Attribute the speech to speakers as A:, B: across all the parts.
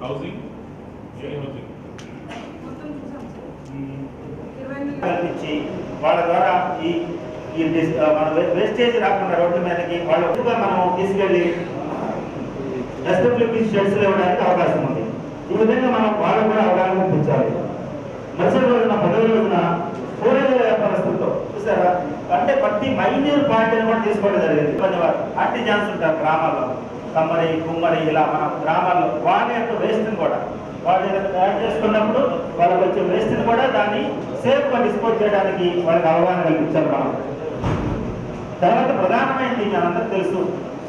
A: Housing ఏ housing
B: మొత్తం చూసాం sir ఇరవై ఎనిమిది
C: కల్పించి వాళ్ళ ద్వారా ఈ ఈ డిస్- ఆ, మన వే- వేస్టేజ్ రాకుండా రోడ్ల మీదకి వాళ్ళ ఎక్కువగా మనం తీసుకెళ్ళి ఎస్డబ్ల్యూపీ షెడ్స్ ఇవ్వడానికి అవకాశం ఉంది ఈ విధంగా మనం వాళ్ళకు కూడా అవగాహన కల్పించాలి మరుసటి రోజున పదవి రోజున కూరగాయల వ్యాపారస్తులతో చూసారా అంటే ప్రతి మైన్యూర్ పాయింట్ని కూడా తీసుకోవడం జరిగింది కొన్ని వారు ఆర్టిజాన్స్ ఉంటారు గ్రామాల్లో కమ్మరి కుమ్మరి ఇలా మన గ్రామాల్లో వాళ్ళ యొక్క వేస్ట్ని కూడా వాళ్ళు ఏదైనా తయారు చేసుకున్నప్పుడు వాళ్ళకి వచ్చే వేస్ట్ని కూడా దాన్ని సేఫ్గా డిస్పోజ్ చేయడానికి వాళ్ళకి అవగాహన కల్పించాలి మనం తర్వాత ప్రధానమైనది మనందరికీ తెలుసు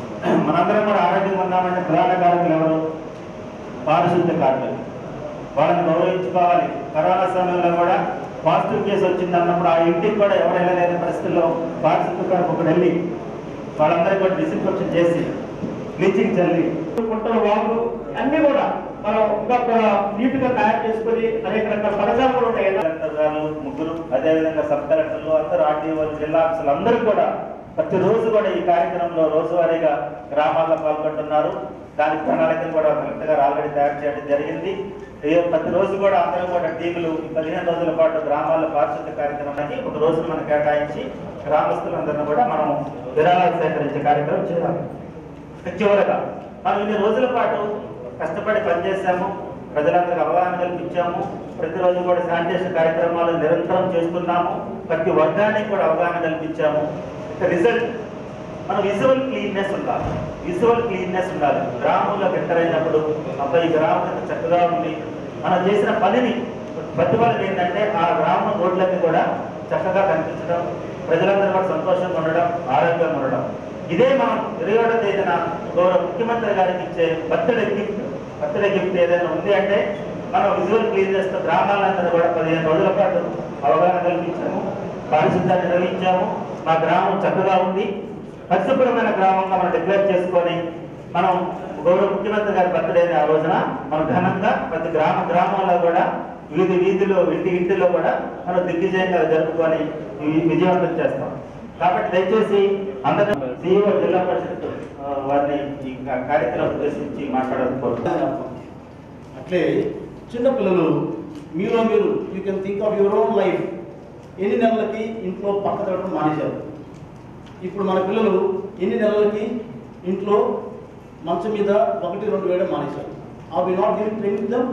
C: మనందరం కూడా ఆరోగ్యంగా ఉన్నామంటే ప్రధాన కారకులు ఎవరు పారిశుద్ధ్య కార్మికులు వాళ్ళని గౌరవించుకోవాలి కరోనా సమయంలో కూడా పాజిటివ్ కేసు వచ్చింది అన్నప్పుడు ఆ ఇంటికి కూడా ఎవరు వెళ్ళలేని పరిస్థితుల్లో పారిశుద్ధ్య కార్మికుడు వెళ్ళి వాళ్ళందరికీ కూడా డిసిన్ఫెక్షన్ చేసి బ్లీచింగ్ చల్లి
D: గుంటలు వాగులు అన్ని కూడా మనం ఇంకా నీట్ గా తయారు చేసుకుని అనేక రకాల పథకాలు కూడా ఉంటాయి
C: కలెక్టర్ గారు ముగ్గురు అదేవిధంగా సబ్ కలెక్టర్లు అందరూ ఆర్టీఓ జిల్లా ఆఫీసులు అందరూ కూడా ప్రతిరోజు కూడా ఈ కార్యక్రమంలో రోజువారీగా గ్రామాల్లో పాల్గొంటున్నారు దానికి ప్రణాళికను కూడా కలెక్టర్ గారు ఆల్రెడీ తయారు చేయడం జరిగింది ఏ- ప్రతిరోజు కూడా అందరూ కూడా టీములు ఈ పదిహేను రోజుల పాటు గ్రామాల్లో పారిశుద్ధ్య కార్యక్రమానికి ఒక రోజును మనం కేటాయించి గ్రామస్తులందరినీ కూడా మనం విరాళాలు సేకరించే కార్యక్రమం చేయాలి చివరగా మనం ఇన్ని రోజుల పాటు కష్టపడి పనిచేశాము ప్రజలందరికీ అవగాహన కల్పించాము ప్రతిరోజు కూడా శానిటేషన్ కార్యక్రమాలు నిరంతరం చేస్తున్నాము ప్రతి వర్గానికి కూడా అవగాహన కల్పించాము ఇక రిజల్ట్ మన విజువల్ క్లీన్నెస్ ఉండాలి విజువల్ క్లీన్నెస్ ఉండాలి గ్రామంలో ఎంటర్ అయినప్పుడు అబ్బాయి ఈ గ్రామం ఎంత చక్కగా ఉంది మనం చేసిన పనిని ప్రతిఫలం ఏంటంటే ఆ గ్రామం రోడ్లన్నీ కూడా చక్కగా కనిపించడం ప్రజలందరూ కూడా సంతోషంగా ఉండడం ఆరోగ్యంగా ఉండడం ఇదే మనం ఇరవై ఒకటో తేదీన గౌరవ ముఖ్యమంత్రి గారికి ఇచ్చే బర్త్డే గిఫ్ట్ బర్త్డే గిఫ్ట్ ఏదైనా ఉంది అంటే మనం విజువల్ క్లీన్నెస్ తో గ్రామాలందరూ కూడా పదిహేను రోజుల పాటు అవగాహన కల్పించాము పారిశుద్ధ్యాన్ని నిర్వహించాము మా గ్రామం చక్కగా ఉంది పరిశుభ్రమైన గ్రామంగా మనం డిక్లేర్ చేసుకొని మనం గౌరవ ముఖ్యమంత్రి గారి బర్త్డే ఆ రోజున మనం ఘనంగా ప్రతి గ్రామ గ్రామంలో కూడా వీధి వీధిలో ఇంటి ఇంటిలో కూడా మనం దిగ్విజయంగా జరుపుకొని వి- విజయవంతం చేస్తాం కాబట్టి దయచేసి అందరూ సీఈఓ జిల్లా పరిషత్ ఆ, వారిని ఈ కా- కార్యక్రమం ఉద్దేశించి మాట్లాడాలని కోరుతున్నాను
E: అట్లే చిన్నపిల్లలు మీలో మీరు you can think of your own life ఎన్ని నెలలకి ఇంట్లో పక్క తడపడం మానేశారు ఇప్పుడు మన పిల్లలు ఎన్ని నెలలకి ఇంట్లో మంచం మీద ఒకటి రెండు వేయడం మానేశారు are we not giving training them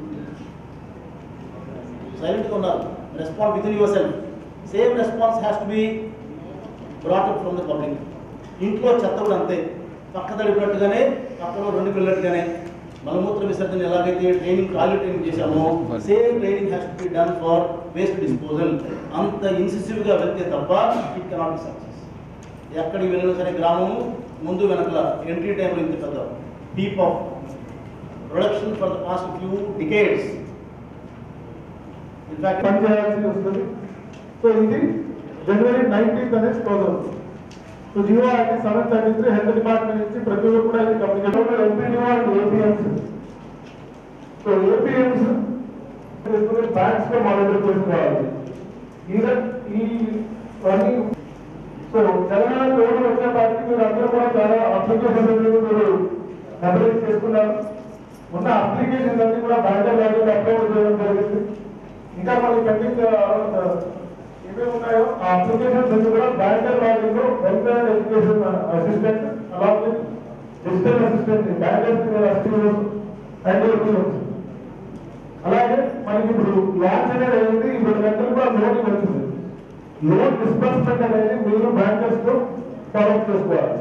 E: సైలెంట్గా ఉన్నారు response with in yourself same response has to be brought up from the public ఇంట్లో చెత్త కూడా అంతే పక్క తడిపినట్టుగానే పక్కన రెండు పిల్లట్టుగానే మలమూత్ర విసర్జన ఎలాగైతే ట్రైనింగ్ ఖాళీ ట్రైనింగ్ చేశామో same training has to be done for waste disposal అంత ఇన్సిసివ్ గా వెళ్తే తప్ప ఇట్ కెనాట్ బి సక్సెస్ ఎక్కడికి వెళ్ళినా సరే గ్రామము ముందు వెనకల ఎంట్రీ టైంలో ఇంత పెద్ద peep of production for the past few decades in fact
F: పనిచేయాల్సి వస్తుంది సో ఇది జనవరి నైన్టీన్త్ అనేది క్లోజ్ అవుతుంది so G O act seven thirty three health department నుంచి ప్రతి ఒక్కరు కూడా ఇది communicate MPDO and APMs so APMs banks లో మానిటర్ చేసుకోవాలి ఇది ఈ అన్ని సో తెలంగాణ కోవిడ్ వచ్చేపాటికి మీరు అందరూ కూడా చాలా అప్లికేషన్ మీరు అప్లై చేసుకున్నారు ఉన్న అప్లికేషన్స్ అన్ని కూడా బ్యాంక్ లాగిన్ అప్లోడ్ చేయడం జరిగింది ఇంకా మనకి పెండింగ్ ఏమేమి ఉన్నాయో ఆ అప్లికేషన్స్ అన్ని కూడా బ్యాంక్ లాగిన్ లో హెల్త్ అండ్ ఎడ్యుకేషన్ అసిస్టెంట్ అలాగే digital assistant bank assistant and APMs అలాగే మనకి ఇప్పుడు లాంచ్ అనేది అయింది ఇప్పుడు గంటలు కూడా లోన్ వచ్చింది లోన్ డిస్బర్స్మెంట్ అనేది మీరు బ్యాంకర్స్ తో ఫాలో చేసుకోవాలి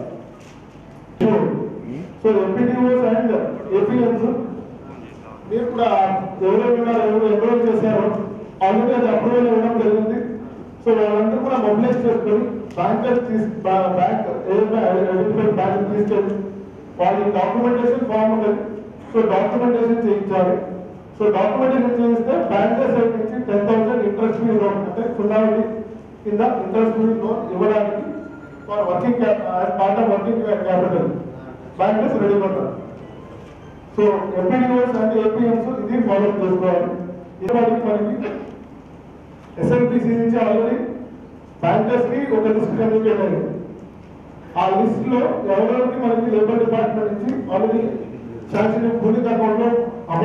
F: సో ఎంపీడీఓస్ అండ్ ఏపీఎన్స్ మీరు కూడా ఎవరెవరు ఉన్నారో ఎవరు ఎన్రోల్ చేశారో ఆల్రెడీ అది అప్రూవల్ ఇవ్వడం జరిగింది సో వాళ్ళందరూ కూడా మొబిలైజ్ చేసుకొని బ్యాంకర్ తీసు బ్యాంక్ ఏదైనా ఐడెంటిఫై బ్యాంక్ తీసుకెళ్ళి వాళ్ళ డాక్యుమెంటేషన్ ఫామ్ ఉంటుంది సో డాక్యుమెంటేషన్ చేయించాలి సో డాక్యుమెంటేషన్ చేయిస్తే బ్యాంకర్ సైడ్ నుంచి ten thousand interest free loan అంటే సున్నా వడ్డీ కింద ఇంట్రెస్ట్ ఫ్రీ లోన్ ఇవ్వడానికి for working part of working capital bankers రెడీగా ఉంటారు సో ఎంపీడీఓస్ అండ్ ఏపీఎంస్ ఇది ఫాలో చేసుకోవాలి ఇది వాటికి మనకి ఎస్ఎంపీసీ నుంచి ఆల్రెడీ బ్యాంకర్స్ కి ఒక లిస్ట్ కమ్యూనికేట్ అయింది ఆ లిస్ట్ లో ఎవరెవరికి మనకి లేబర్ డిపార్ట్మెంట్ నుంచి ఆల్రెడీ శాంక్షన్ భూమి అకౌంట్ లో అమౌంట్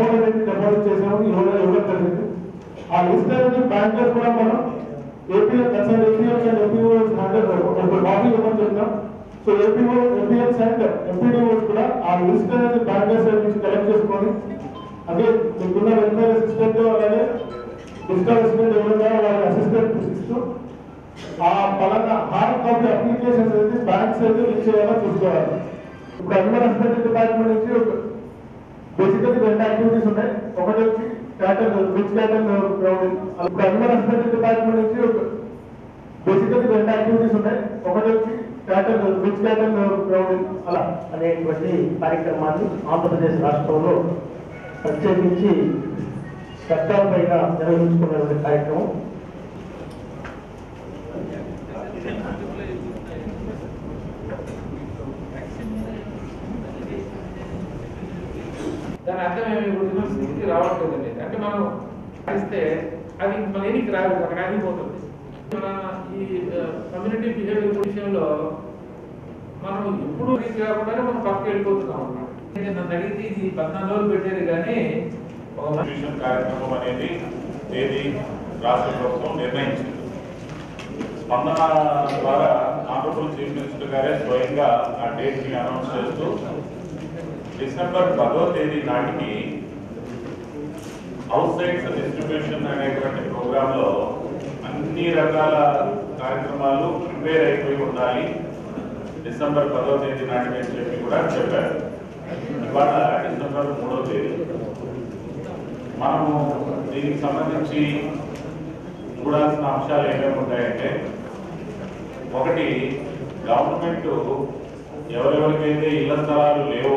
F: బ్యాంకర్స్ కూడా మనం APL concern APLs and MPOs handle ఒక కాపీ ఇవ్వమని చెప్తాం so APO APLs and MPDOs కూడా ఆ లిస్ట్ అనేది బ్యాంకర్స్ సైడ్ నుంచి కలెక్ట్ చేసుకొని అదే మీకున్న వెల్ఫేర్ అసిస్టెంట్ అలాగే డిజిటల్ అసిస్టెంట్ ఎవరున్నారో వాళ్ళకి అసిస్టెంట్ ఇస్తూ ఆ పలానా హార్డ్ కాపీ అప్లికేషన్స్ అయితే బ్యాంక్స్ అయితే రీచ్ అయ్యేలా చూసుకోవాలి ఇప్పుడు అనిమల్ హస్బెండరీ డిపార్ట్మెంట్ నుంచి ఒక బేసికల్లీ రెండు యాక్టివిటీస్ ఉన్నాయి ఒకటి వచ్చి క్యాటల్ రిచ్ క్యాటల్ క్రౌడింగ్ ఇప్పుడు అనిమల్ హస్బెండరీ డిపార్ట్మెంట్ నుంచి ఒక బేసికల్లీ రెండు యాక్టివిటీస్ ఉన్నాయి ఒకటి వచ్చి క్యాటల్ రిచ్ క్యాటల్ క్రౌడింగ్ అలా
D: అనేటువంటి కార్యక్రమాన్ని ఆంధ్రప్రదేశ్ రాష్ట్రంలో ప్రత్యేకించి చట్టాల పైన నిర్వహించుకున్నటువంటి కార్యక్రమం
A: దాని అర్థం ఏమి ఇప్పుడు స్థితికి రావట్లేదండి అంటే మనం ఇస్తే అది మన ఎనికి రాదు అక్కడ ఆగిపోతుంది మన ఈ కమ్యూనిటీ బిహేవియర్ విషయంలో మనం ఎప్పుడు రీచ్ కాకుండానే మనం పక్కకి వెళ్ళిపోతున్నాం అన్నమాట అంటే నన్ను అడిగితే ఇది పద్నాలుగు రోజులు పెట్టేది కానీ ఒక మంచి
G: మిషన్ కార్యక్రమం అనేది తేదీ రాష్ట్ర ప్రభుత్వం నిర్ణయించింది స్పందన ద్వారా ఆంధ్రప్రదేశ్ చీఫ్ మినిస్టర్ గారే స్వయంగా ఆ డేట్ ని అనౌన్స్ చేస్తూ డిసెంబర్ పదో తేదీ నాటికి హౌస్ సైడ్స్ డిస్ట్రిబ్యూషన్ అనేటువంటి ప్రోగ్రామ్ లో అన్ని రకాల కార్యక్రమాలు ప్రిపేర్ అయిపోయి ఉండాలి డిసెంబర్ పదో తేదీ నాటికి అని చెప్పి కూడా చెప్పారు ఇవాళ డిసెంబర్ మూడో తేదీ మనము దీనికి సంబంధించి చూడాల్సిన అంశాలు ఏమేమి ఉంటాయంటే ఒకటి గవర్నమెంట్ ఎవరెవరికైతే ఇళ్ల స్థలాలు లేవో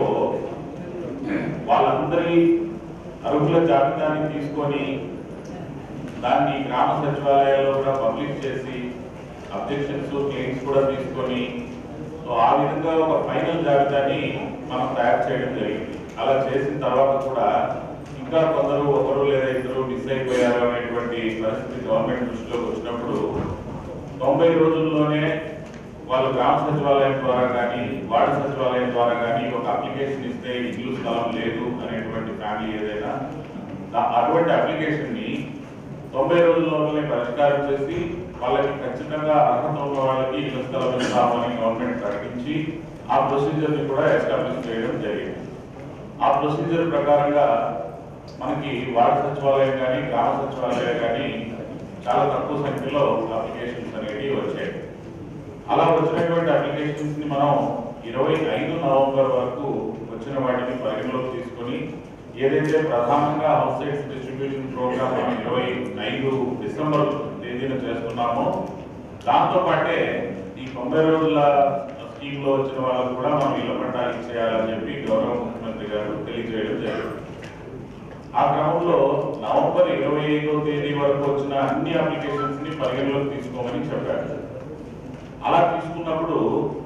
G: వాళ్ళందరి అర్హుల జాబితాని తీసుకొని దాన్ని గ్రామ సచివాలయాల్లో కూడా పబ్లిష్ చేసి అబ్జెక్షన్స్ క్లెయిమ్స్ కూడా తీసుకొని సో ఆ విధంగా ఒక ఫైనల్ జాబితాని మనం తయారు చేయడం జరిగింది అలా చేసిన తర్వాత కూడా ఇంకా కొందరు ఒకరు లేదా ఇద్దరు మిస్ అయిపోయారు అనేటువంటి పరిస్థితి గవర్నమెంట్ దృష్టిలోకి వచ్చినప్పుడు తొంభై రోజుల్లోనే వాళ్ళు గ్రామ సచివాలయం ద్వారా కానీ వార్డు సచివాలయం ద్వారా కానీ ఒక అప్లికేషన్ ఇస్తే ఇల్లు స్థలం లేదు అనేటువంటి ఫ్యామిలీ ఏదైనా దా- అటువంటి అప్లికేషన్ ని తొంభై రోజుల్లోనే పరిష్కారం చేసి వాళ్ళకి ఖచ్చితంగా అర్హత ఉన్న వాళ్ళకి ఇల్లు స్థలం ఇస్తామని గవర్నమెంట్ ప్రకటించి ఆ ప్రొసీజర్ ని కూడా ఎస్టాబ్లిష్ చేయడం జరిగింది ఆ ప్రొసీజర్ ప్రకారంగా మనకి వార్డు సచివాలయం కానీ గ్రామ సచివాలయం కానీ చాలా తక్కువ సంఖ్యలో అప్లికేషన్స్ అనేవి వచ్చాయి అలా వచ్చినటువంటి అప్లికేషన్స్ ని మనం ఇరవై ఐదు నవంబర్ వరకు వచ్చిన వాటిని పరిగణలోకి తీసుకొని ఏదైతే ప్రధానంగా హౌస్ సైడ్స్ డిస్ట్రిబ్యూషన్ ప్రోగ్రామ్ మనం ఇరవై ఐదు డిసెంబర్ తేదీన చేస్తున్నామో దాంతో పాటే ఈ తొంభై రోజుల స్కీమ్ లో వచ్చిన వాళ్ళకు కూడా మనం ఇళ్ల పట్టాలు ఇచ్చేయాలని చెప్పి గౌరవ ముఖ్యమంత్రి గారు తెలియజేయడం జరిగింది ఆ క్రమంలో నవంబర్ ఇరవై ఐదో తేదీ వరకు వచ్చిన అన్ని అప్లికేషన్స్ ని పరిగణలోకి తీసుకోమని చెప్పారు అలా తీసుకున్నప్పుడు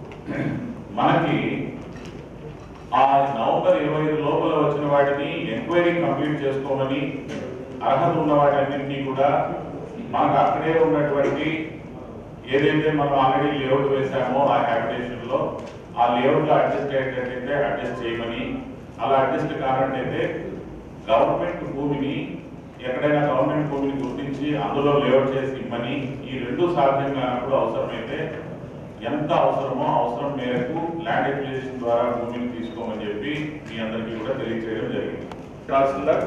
G: మనకి ఆ నవంబర్ ఇరవై ఐదు లోపల వచ్చిన వాటిని ఎంక్వైరీ కంప్లీట్ చేసుకోమని అర్హత ఉన్న వాటన్నింటినీ కూడా మనకు అక్కడే ఉన్నటువంటి ఏదైతే మనం ఆల్రెడీ లేఅవుట్ వేసామో ఆ హ్యాబిటేషన్ లో ఆ లేఅవుట్ లో అడ్జస్ట్ అయ్యేటట్టయితే అడ్జస్ట్ చేయమని అలా అడ్జస్ట్ కానట్టయితే గవర్నమెంట్ భూమిని ఎక్కడైనా గవర్నమెంట్ భూమిని గుర్తించి అందులో లేఅవుట్ చేసి ఇమ్మని ఈ రెండు సాధ్యం కానప్పుడు అవసరమైతే ఎంత అవసరమో అవసరం మేరకు ల్యాండ్ అక్విజిషన్ ద్వారా భూమిని తీసుకోమని చెప్పి మీ అందరికీ కూడా తెలియజేయడం జరిగింది తహసీల్దార్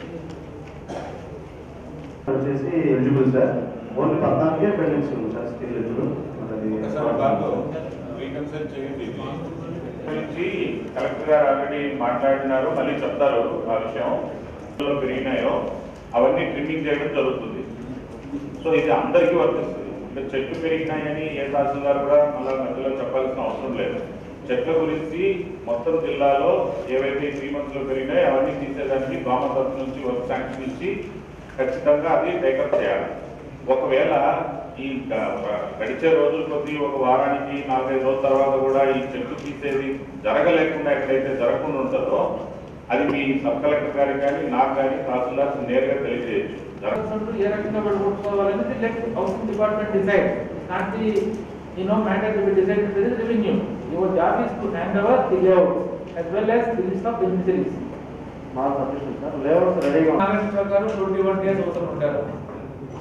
E: వచ్చేసి ఎలిజిబుల్ సార్ ఓన్లీ పద్నాలుగే పెండింగ్స్ ఉంది సార్ స్టిల్ ఎలిజిబుల్
G: ఒకసారి దాంతో రీకన్సల్ట్ చేయండి ఇది. గురించి కలెక్టర్ గారు ఆల్రెడీ మాట్లాడినారు మళ్ళీ చెప్తారు ఆ విషయం లో పెరిగినాయో అవన్నీ ట్రిమ్మింగ్ చేయడం జరుగుతుంది సో ఇది అందరికీ వర్తిస్తుంది అంటే చెట్లు పెరిగినాయని ఏ తహసీల్దార్ కూడా మళ్ళీ మధ్యలో చెప్పాల్సిన అవసరం లేదు చెట్ల గురించి మొత్తం జిల్లాలో ఏవైతే త్రీ మంత్స్ లో పెరిగినాయో అవన్నీ తీసేదానికి గవర్నమెంట్ తరఫు నుంచి వర్క్ శాంక్షన్ ఇచ్చి ఖచ్చితంగా అది టేకప్ చేయాలి ఒకవేళ ఈ గ- గడిచే రోజుల కొద్దీ ఒక వారానికి నాలుగైదు రోజుల తర్వాత కూడా ఈ చెట్లు తీసేది జరగలేకుండా ఎక్కడైతే జరగకుండా ఉంటుందో అది మీ సబ్ కలెక్టర్ గారికి కానీ నాకు కానీ తహసీల్దార్ నేరుగా తెలియజేయచ్చు జరగ
A: అసలు ఏ రకంగా పడుకోవాలనేది let housing department decide not the you know matter to be decide with the revenue your job is to hand over the layout as well as the list of beneficiaries
D: మా సబ్మిషన్ సార్ లేఅవుట్స్ రెడీగా
A: మహారాష్ట్ర ప్రకారం twenty one days అవసరం ఉంటారు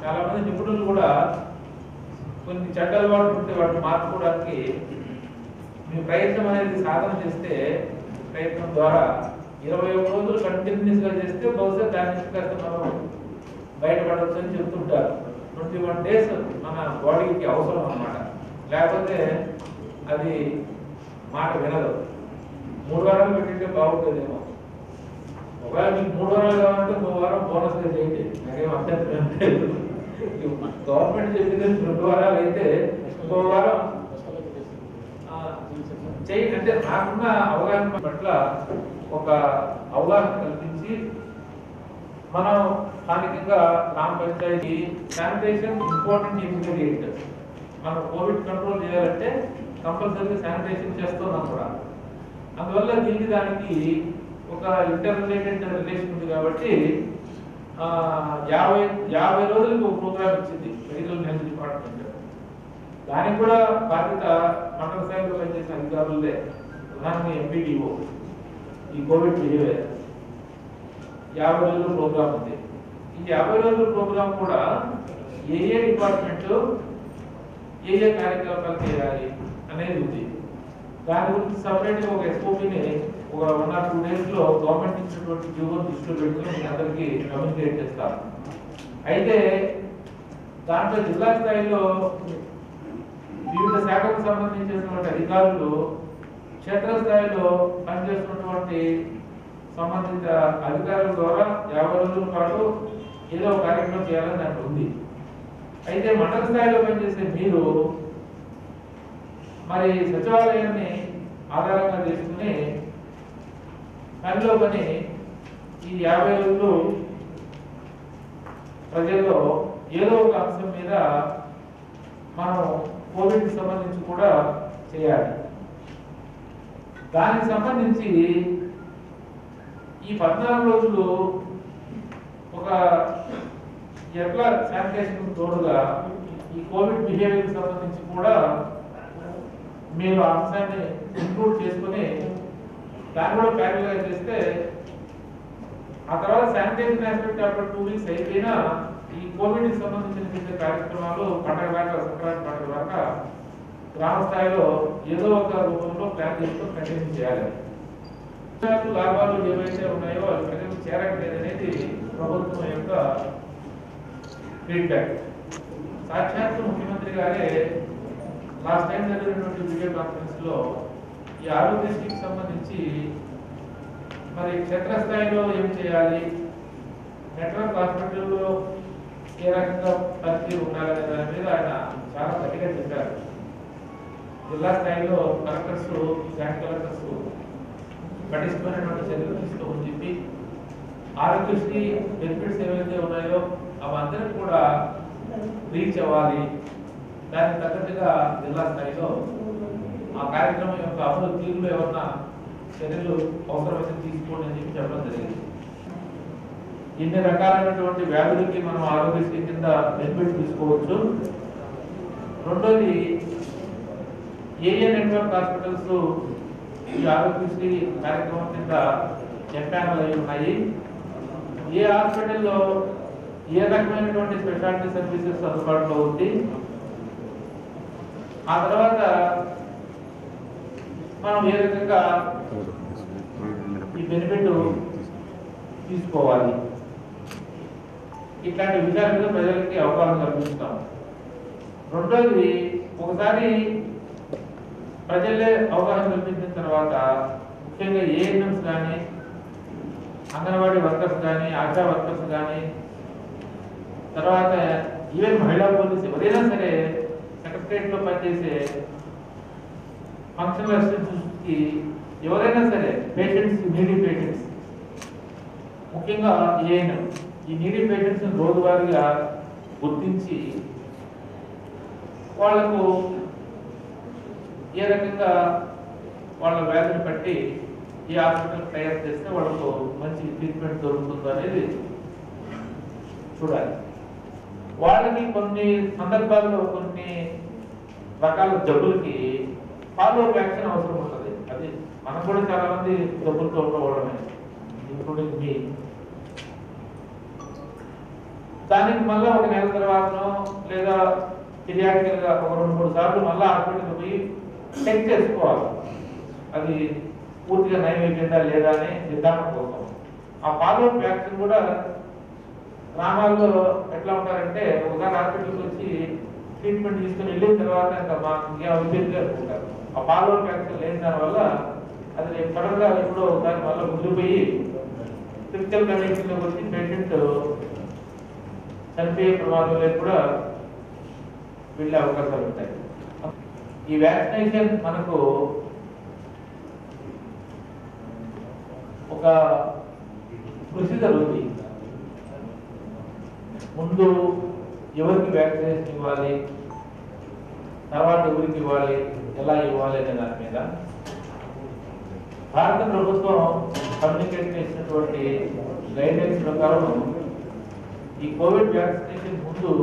A: చాలా మంది నిపుణులు కూడా కొన్ని చెడ్డ అలవాట్లు ఉంటే వాటిని మార్చుకోవడానికి మీ ప్రయత్నం అనేది సాధన చేస్తే ప్రయత్నం ద్వారా ఇరవై ఒక రోజులు కంటిన్యూస్ గా చేస్తే బహుశా దాని నుంచి కాస్త మనం బయటపడవచ్చు అని చెప్తుంటారు ట్వంటీ వన్ డేస్ మన బాడీకి అవసరం అన్నమాట లేకపోతే అది మాట వినదు మూడు వారాలు పెట్టింటే బాగుంటుందేమో ఒకవేళ మీకు మూడు వారాలు కావాలంటే మూడు వారం బోనస్ గా చేయండి నాకేం అభ్యంతరం లేదు గవర్నమెంట్ చెప్పింది రెండు వారాలు అయితే ఇంకో వారం ఆ, చేయండి అంటే నాకున్న అవగాహన పట్ల ఒక అవగాహన కల్పించి మనం స్థానికంగా గ్రామ పంచాయతీ శానిటేషన్ ఇంపార్టెంట్ ఇమీడియట్ మనం కోవిడ్ కంట్రోల్ చేయాలంటే కంపల్సరీగా శానిటేషన్ చేస్తున్నాం కూడా అందువల్ల దీనికి దానికి ఒక ఇంటర్ రిలేటెడ్ రిలేషన్ ఉంది కాబట్టి ఆ, యాభై యాభై రోజులకు ఒక ప్రోగ్రామ్ ఇచ్చింది మెడికల్ హెల్త్ డిపార్ట్మెంట్ దానికి కూడా బాధ్యత మండల స్థాయిలో పనిచేసే అధికారులదే ప్రధానంగా ఎంపీడీఓ ఈ కోవిడ్ బిహేవియర్ యాభై రోజుల ప్రోగ్రామ్ ఉంది ఈ యాభై రోజుల ప్రోగ్రామ్ కూడా ఏ ఏ డిపార్ట్మెంట్ ఏ ఏ కార్యకలాపాలు చేయాలి అనేది ఉంది దాని గురించి సపరేట్ గా ఒక ఎస్ఓపిని ఒక వన్ ఆర్ టూ డేస్ లో గవర్నమెంట్ ఇచ్చినటువంటి జీవో దృష్టిలో పెట్టుకుని మీ అందరికి కమ్యూనికేట్ చేస్తారు అయితే దాంట్లో జిల్లా స్థాయిలో వివిధ శాఖలకు సంబంధించినటువంటి అధికారులు క్షేత్రస్థాయిలో పనిచేస్తున్నటువంటి సంబంధిత అధికారుల ద్వారా యాభై రోజుల పాటు ఏదో ఒక కార్యక్రమం చేయాలని దాంట్లో ఉంది అయితే మండల స్థాయిలో పనిచేసే మీరు మరి సచివాలయాన్ని ఆధారంగా చేసుకుని పనిలో పని ఈ యాభై రోజులు ప్రజల్లో ఏదో ఒక అంశం మీద మనం కోవిడ్ కి సంబంధించి కూడా చేయాలి దానికి సంబంధించి ఈ పద్నాలుగు రోజులు ఒక ఎట్లా శానిటేషన్ తోడుగా ఈ కోవిడ్ బిహేవియర్ సంబంధించి కూడా మీరు ఆ అంశాన్ని ఇంక్లూడ్ చేసుకుని దాన్ని కూడా ప్యారల్ చేస్తే ఆ తర్వాత శానిటేషన్ ఆస్పెక్ట్ అప్పుడు టూ వీక్స్ అయిపోయినా ఈ కోవిడ్ కి సంబంధించిన చేసే కార్యక్రమాలు పండగ దాకా సంక్రాంతి పండగ దాకా గ్రామ స్థాయిలో ఏదో ఒక రూపంలో ప్లాన్ చేసుకొని కంటిన్యూ చేయాలి లాభాలు లాభాలు ఏవైతే ఉన్నాయో అవి ప్రజలకు చేరట్లేదు అనేది ప్రభుత్వం యొక్క ఫీడ్బ్యాక్ సాక్షాత్తు ముఖ్యమంత్రి గారే లాస్ట్ టైం జరిగినటువంటి వీడియో కాన్ఫరెన్స్ లో ఈ ఆరోగ్యశ్రీకి సంబంధించి మరి క్షేత్రస్థాయిలో ఏం చేయాలి నెట్వర్క్ హాస్పిటల్లో ఏ రకంగా పనితీరు ఉండాలనే దాని మీద ఆయన చాలా గట్టిగా చెప్పారు జిల్లా స్థాయిలో కలెక్టర్స్ జాయింట్ కలెక్టర్స్ పటిష్టమైనటువంటి చర్యలు తీసుకోమని చెప్పి ఆరోగ్యశ్రీ బెనిఫిట్స్ ఏవైతే ఉన్నాయో అవందరికి కూడా రీచ్ అవ్వాలి దానికి తగ్గట్టుగా జిల్లా స్థాయిలో ఆ కార్యక్రమం యొక్క అమలు తీరులో ఏమన్నా చర్యలు అవసరమైతే తీసుకోండి అని చెప్పి చెప్పడం జరిగింది ఇన్ని రకాలైనటువంటి వ్యాధులకి మనం ఆరోగ్యశ్రీ కింద బెనిఫిట్ తీసుకోవచ్చు రెండోది ఏ ఏ నెట్వర్క్ హాస్పిటల్స్ ఈ ఆరోగ్యశ్రీ కార్యక్రమం కింద ఎంపానల్ అయి ఉన్నాయి ఏ హాస్పిటల్లో ఏ రకమైనటువంటి స్పెషాలిటీ సర్వీసెస్ అందుబాటులో ఉంది ఆ తర్వాత మనం ఏ రకంగా ఈ బెనిఫిట్ తీసుకోవాలి ఇట్లాంటి విషయాల మీద ప్రజలకి అవగాహన కల్పిస్తాం రెండోది ఒకసారి ప్రజలే అవగాహన కల్పించిన తర్వాత ముఖ్యంగా ఏఎన్ఎంస్ కానీ అంగన్వాడీ వర్కర్స్ కానీ ఆశా వర్కర్స్ కానీ తర్వాత ఈవెన్ మహిళా పోలీస్ ఎవరైనా సరే సెక్రటరియట్ లో పనిచేసే ఫంక్షనల్ అసిస్టెంట్స్ కి ఎవరైనా సరే పేషెంట్స్ నీడీ పేషెంట్స్ ముఖ్యంగా ఏఎన్ఎం ఈ నీడీ పేషెంట్స్ రోజువారీగా గుర్తించి వాళ్లకు ఏ రకంగా వాళ్ళ వ్యాధిని బట్టి ఈ హాస్పిటల్ తయారు చేస్తే వాళ్ళకు మంచి ట్రీట్మెంట్ దొరుకుతుందో అనేది చూడాలి వాళ్ళకి కొన్ని సందర్భాల్లో కొన్ని రకాల జబ్బులకి ఫాలో వ్యాక్సిన్ అవసరం ఉంటుంది అది మనం కూడా చాలా మంది జబ్బులతో ఉండవడమే ఇంక్లూడింగ్ మీ దానికి మళ్ళీ ఒక నెల తర్వాతనో లేదా పీరియాడికల్ గా ఒక రెండు మూడు సార్లు మళ్ళీ హాస్పిటల్కి పోయి చెక్ చేసుకోవాలి అది పూర్తిగా నయం అయిపోయిందా లేదా అని నిర్ధారణ కోసం ఆ ఫాలో వ్యాక్సిన్ కూడా గ్రామాల్లో ఎట్లా ఉంటారంటే ఒకసారి హాస్పిటల్కి వచ్చి ట్రీట్మెంట్ తీసుకుని వెళ్ళిన తర్వాత ఇంకా మాకు ఇంకా విద్యుత్ ఉంటారు ఆ ఫాలో వ్యాక్సిన్ లేని దానివల్ల అది త్వరగా ఎప్పుడో ఒకసారి మళ్ళీ ముదిరిపోయి క్రిటికల్ కండిషన్లో వచ్చి పేషెంట్ చనిపోయే ప్రమాదంలో కూడా వెళ్ళే అవకాశాలు ఉంటాయి ఈ వ్యాక్సినేషన్ మనకు ఒక ప్రొసీజర్ ఉంది ముందు ఎవరికి వ్యాక్సినేషన్ ఇవ్వాలి తర్వాత ఎవరికి ఇవ్వాలి ఎలా ఇవ్వాలి అనే దాని మీద భారత ప్రభుత్వం కమ్యూనికేట్ చేసినటువంటి గైడ్లైన్స్ ప్రకారం ఈ కోవిడ్ వ్యాక్సినేషన్ ముందు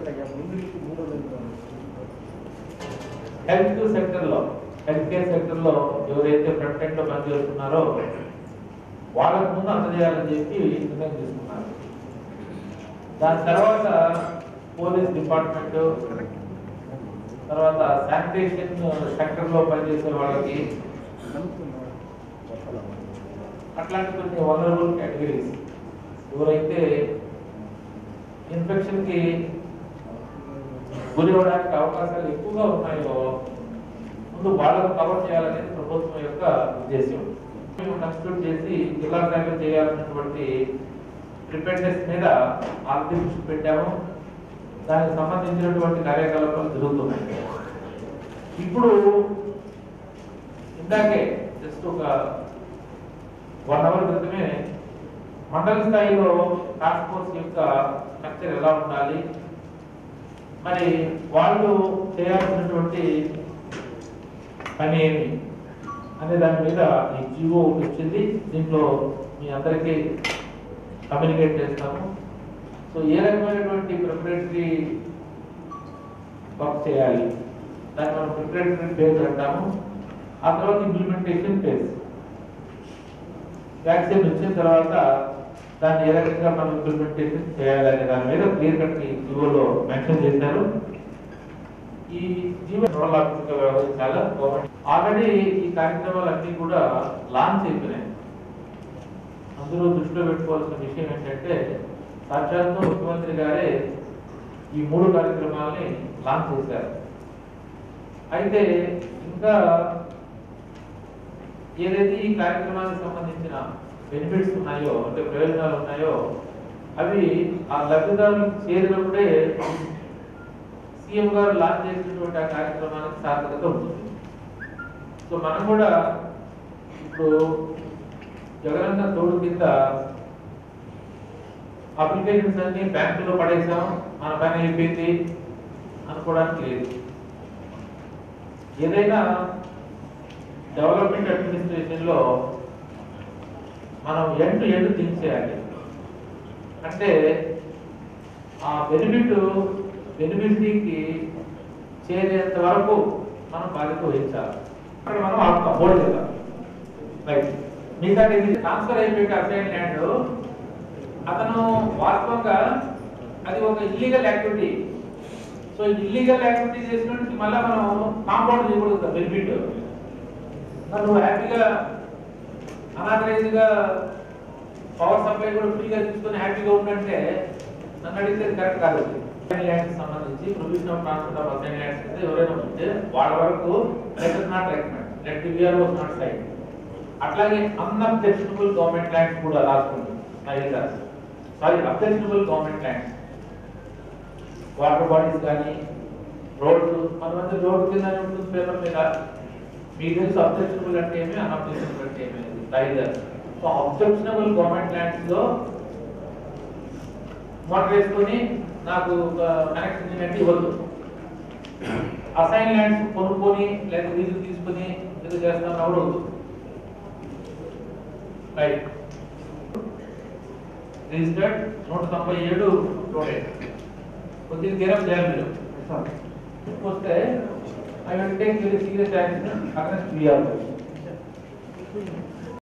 A: హెల్త్ సెక్టర్ లో హెల్త్ కేర్ సెక్టర్ లో ఎవరైతే ఫ్రంట్ ఎండ్ లో పనిచేస్తున్నారో వాళ్ళకు ముందు అందజేయాలని చెప్పి నిర్ణయం తీసుకున్నారు దాని తర్వాత పోలీస్ డిపార్ట్మెంట్ తర్వాత శానిటేషన్ సెక్టర్ లో పనిచేసే వాళ్ళకి అట్లాంటి కొన్ని వనరబుల్ కేటగిరీస్ ఎవరైతే ఇన్ఫెక్షన్ కి గురి అవడానికి అవకాశాలు ఎక్కువగా ఉన్నాయో ముందు వాళ్ళకు కవర్ చేయాలనేది ప్రభుత్వం యొక్క ఉద్దేశం మేము కన్స్టిట్యూట్ చేసి జిల్లా స్థాయిలో చేయాలన్నటువంటి ప్రిపేర్నెస్ మీద ఆర్థిక దృష్టి పెట్టాము దానికి సంబంధించినటువంటి కార్యకలాపాలు జరుగుతున్నాయి ఇప్పుడు ఇందాకే జస్ట్ ఒక వన్ అవర్ క్రితమే మండల స్థాయిలో టాస్క్ ఫోర్స్ యొక్క స్ట్రక్చర్ ఎలా ఉండాలి మరి వాళ్ళు చేయాల్సినటువంటి పని ఏమి అనే దాని మీద ఈ జీవో వచ్చింది దీంట్లో మీ అందరికీ కమ్యూనికేట్ చేస్తాము సో ఏ రకమైనటువంటి ప్రిపరేటరీ వర్క్ చేయాలి దాన్ని మనం ప్రిపరేటరీ ఫేజ్ అంటాము ఆ తర్వాత ఇంప్లిమెంటేషన్ ఫేజ్ వ్యాక్సిన్ వచ్చిన తర్వాత దాన్ని ఏ రకంగా మనం ఇంప్లిమెంటేషన్ చేయాలనే దాని మీద క్లియర్ కట్ జీవోలో మెన్షన్ చేశారు ఈ జీవో నోడల్ ఆఫీసర్గా వ్యవహరించాలా గవర్నమెంట్ ఆల్రెడీ ఈ కార్యక్రమాలన్నీ కూడా లాంచ్ అయిపోయినాయి అందరూ దృష్టిలో పెట్టుకోవాల్సిన విషయం ఏంటంటే సాక్షాత్తు ముఖ్యమంత్రి గారే ఈ మూడు కార్యక్రమాలని లాంచ్ చేశారు అయితే ఇంకా ఏదైతే ఈ కార్యక్రమానికి సంబంధించిన బెనిఫిట్స్ ఉన్నాయో అంటే ప్రయోజనాలు ఉన్నాయో అవి ఆ లబ్ధిదారులకు చేరినప్పుడే సీఎం గారు లాంచ్ చేసినటువంటి ఆ కార్యక్రమానికి సార్థకత ఉంటుంది సో మనం కూడా ఇప్పుడు జగనన్న తోడు కింద అప్లికేషన్స్ అన్ని బ్యాంకులో పడేసాం మన పని అయిపోయింది అనుకోవడానికి లేదు ఏదైనా డెవలప్మెంట్ అడ్మినిస్ట్రేషన్ లో మనం ఎండ్ ఎండ్ థింక్ చేయాలి అంటే ఆ బెనిఫిట్ బెనిఫిషరీకి చేరేంత వరకు మనం బాధ్యత వహించాలి అక్కడ మనం ఆపుతాం హోల్డ్ చేద్దాం రైట్ మిగతా ఇది ట్రాన్స్ఫర్ అయిపోయి అసైన్ ల్యాండ్ అతను వాస్తవంగా అది ఒక illegal activity so illegal activity చేసినట్టు మళ్ళీ మనం కాంపౌండ్ చేయకూడదు బెనిఫిట్ నువ్వు హ్యాపీగా అనాథరైజ్ గా పవర్ సప్లై కూడా ఫ్రీగా తీసుకొని హ్యాపీగా ఉండంటే నన్ను అడిగితే కరెక్ట్ కాదు ల్యాండ్స్ సంబంధించి provision of transfer of assign lands అయితే ఎవరైనా ఉంటే వాళ్ళ వరకు let is not recommend let the VR was not side అట్లాగే అన్అబ్జెక్షనబుల్ గవర్నమెంట్ ల్యాండ్స్ కూడా రాసుకుంటుంది మహిళా sorry objectionable government lands water bodies కానీ రోడ్స్ కొంతమంది రోడ్డు కింద ఉంటుంది పేపర్ మీద మీకు తెలుసు అబ్జెక్షనబుల్ అంటే ఏమి అన్అబ్జెక్షనబుల్ అంటే ఏమి లైదర్ సో అబ్జెక్షనబుల్ గవర్నమెంట్ ల్యాండ్స్ లో మోటార్ వేసుకొని నాకు కనెక్షన్ ఏంటంటే ఇవ్వద్దు అసైన్ ల్యాండ్స్ కొనుక్కొని లేదా లీజు తీసుకొని ఏదో చేస్తాం అవడవద్దు రైట్ రిజిస్టర్డ్ నూట తొంభై ఏడు టోటల్ కొద్దిగా తీరం చేయాలి మీరు వస్తే I will take very serious action against we are